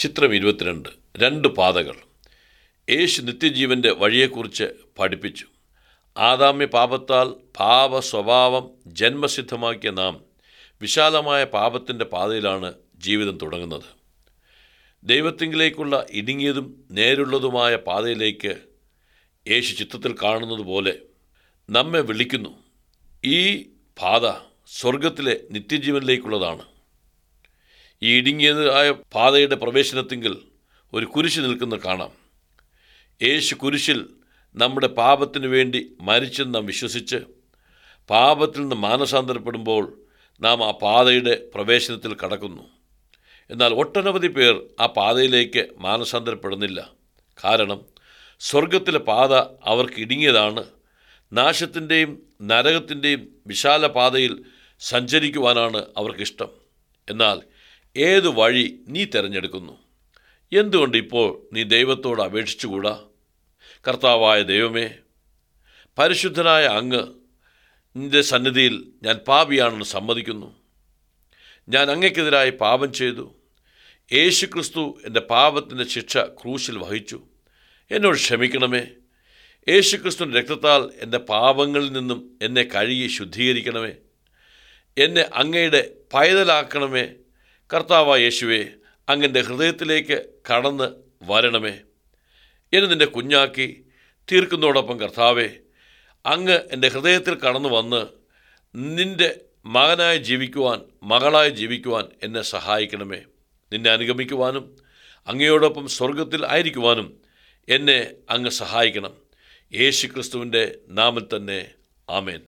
ചിത്രം ഇരുപത്തിരണ്ട് രണ്ട് പാതകൾ യേശു നിത്യജീവൻ്റെ വഴിയെക്കുറിച്ച് പഠിപ്പിച്ചു ആദാമ്യ പാപത്താൽ പാപ സ്വഭാവം ജന്മസിദ്ധമാക്കിയ നാം വിശാലമായ പാപത്തിൻ്റെ പാതയിലാണ് ജീവിതം തുടങ്ങുന്നത് ദൈവത്തിങ്കിലേക്കുള്ള ഇടുങ്ങിയതും നേരുള്ളതുമായ പാതയിലേക്ക് യേശു ചിത്രത്തിൽ കാണുന്നത് പോലെ നമ്മെ വിളിക്കുന്നു ഈ പാത സ്വർഗത്തിലെ നിത്യജീവനിലേക്കുള്ളതാണ് ഈ ഇടുങ്ങിയതായ പാതയുടെ പ്രവേശനത്തിങ്കിൽ ഒരു കുരിശ് നിൽക്കുന്ന കാണാം യേശു കുരിശിൽ നമ്മുടെ പാപത്തിനു വേണ്ടി മരിച്ചെന്ന് നാം വിശ്വസിച്ച് പാപത്തിൽ നിന്ന് മാനസാന്തരപ്പെടുമ്പോൾ നാം ആ പാതയുടെ പ്രവേശനത്തിൽ കടക്കുന്നു എന്നാൽ ഒട്ടനവധി പേർ ആ പാതയിലേക്ക് മാനസാന്തരപ്പെടുന്നില്ല കാരണം സ്വർഗത്തിലെ പാത അവർക്ക് ഇടുങ്ങിയതാണ് നാശത്തിൻ്റെയും നരകത്തിൻ്റെയും വിശാല പാതയിൽ സഞ്ചരിക്കുവാനാണ് അവർക്കിഷ്ടം എന്നാൽ ഏത് വഴി നീ തിരഞ്ഞെടുക്കുന്നു എന്തുകൊണ്ട് ഇപ്പോൾ നീ ദൈവത്തോട് അപേക്ഷിച്ചുകൂടാ കർത്താവായ ദൈവമേ പരിശുദ്ധനായ അങ്ങ് നിന്റെ സന്നിധിയിൽ ഞാൻ പാപിയാണെന്ന് സമ്മതിക്കുന്നു ഞാൻ അങ്ങയ്ക്കെതിരായി പാപം ചെയ്തു യേശു ക്രിസ്തു എൻ്റെ പാപത്തിൻ്റെ ശിക്ഷ ക്രൂശിൽ വഹിച്ചു എന്നോട് ക്ഷമിക്കണമേ യേശു ക്രിസ്തുവിൻ്റെ രക്തത്താൽ എൻ്റെ പാപങ്ങളിൽ നിന്നും എന്നെ കഴുകി ശുദ്ധീകരിക്കണമേ എന്നെ അങ്ങയുടെ പൈതലാക്കണമേ കർത്താവായ യേശുവേ അങ്ങൻ്റെ ഹൃദയത്തിലേക്ക് കടന്ന് വരണമേ എന്നെ നിൻ്റെ കുഞ്ഞാക്കി തീർക്കുന്നതോടൊപ്പം കർത്താവേ അങ്ങ് എൻ്റെ ഹൃദയത്തിൽ കടന്നു വന്ന് നിൻ്റെ മകനായി ജീവിക്കുവാൻ മകളായി ജീവിക്കുവാൻ എന്നെ സഹായിക്കണമേ നിന്നെ അനുഗമിക്കുവാനും അങ്ങയോടൊപ്പം സ്വർഗത്തിൽ ആയിരിക്കുവാനും എന്നെ അങ്ങ് സഹായിക്കണം യേശു ക്രിസ്തുവിൻ്റെ നാമിൽ തന്നെ ആമേൻ